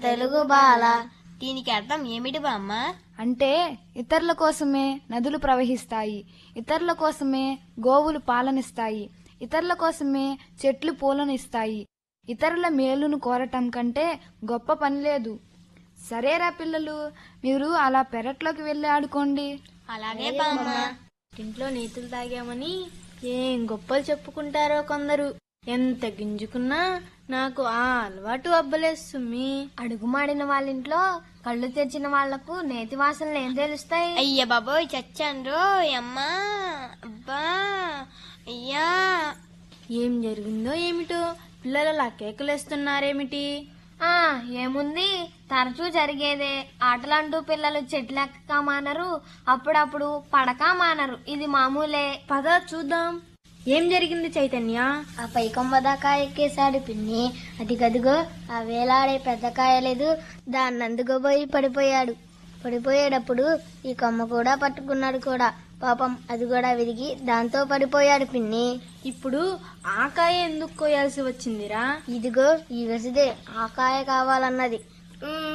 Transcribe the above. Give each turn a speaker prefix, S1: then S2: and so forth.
S1: తెలుగు బాల దీనికి అర్థం ఏమిటి బామ్మ
S2: అంటే ఇతరుల కోసమే నదులు ప్రవహిస్తాయి ఇతరుల కోసమే గోవులు పాలనిస్తాయి ఇతరుల కోసమే చెట్లు పూలనిస్తాయి ఇతరుల మేలును కోరటం కంటే గొప్ప పని లేదు సరేరా పిల్లలు మీరు అలా పెరట్లోకి వెళ్ళి ఆడుకోండి
S1: అలాగే బామ్మ
S3: ఇంట్లో నీతులు తాగామని ఏం గొప్పలు చెప్పుకుంటారో కొందరు ఎంత గింజుకున్నా నాకు ఆ అలవాటు అబ్బలేస్తుంది
S4: అడుగుమాడిన వాళ్ళ ఇంట్లో కళ్ళు తెరిచిన వాళ్లకు నేతి వాసనలు ఏం తెలుస్తాయి
S1: అయ్య బాబోయ్ చచ్చాన్రో అమ్మా అబ్బా అయ్యా
S3: ఏం జరిగిందో ఏమిటో పిల్లలు అలా కేకలేస్తున్నారేమిటి
S4: ఆ ఏముంది తరచూ జరిగేదే ఆటలంటూ పిల్లలు చెట్లెక్కక మానరు అప్పుడప్పుడు పడక మానరు ఇది మామూలే
S3: పద చూద్దాం ఏం జరిగింది చైతన్య
S1: ఆ పై కొమ్మ దాకా ఎక్కేశాడు పిన్ని అది గదిగో ఆ వేలాడే పెద్ద కాయ లేదు దాన్ని అందుకోబోయి పడిపోయాడు పడిపోయేటప్పుడు ఈ కొమ్మ కూడా పట్టుకున్నాడు కూడా పాపం అది కూడా విరిగి దాంతో పడిపోయాడు పిన్ని
S3: ఇప్పుడు ఆ కాయ ఎందుకు కోయాల్సి వచ్చిందిరా
S1: ఇదిగో ఈ గసిదే ఆ కాయ కావాలన్నది
S4: ఉమ్,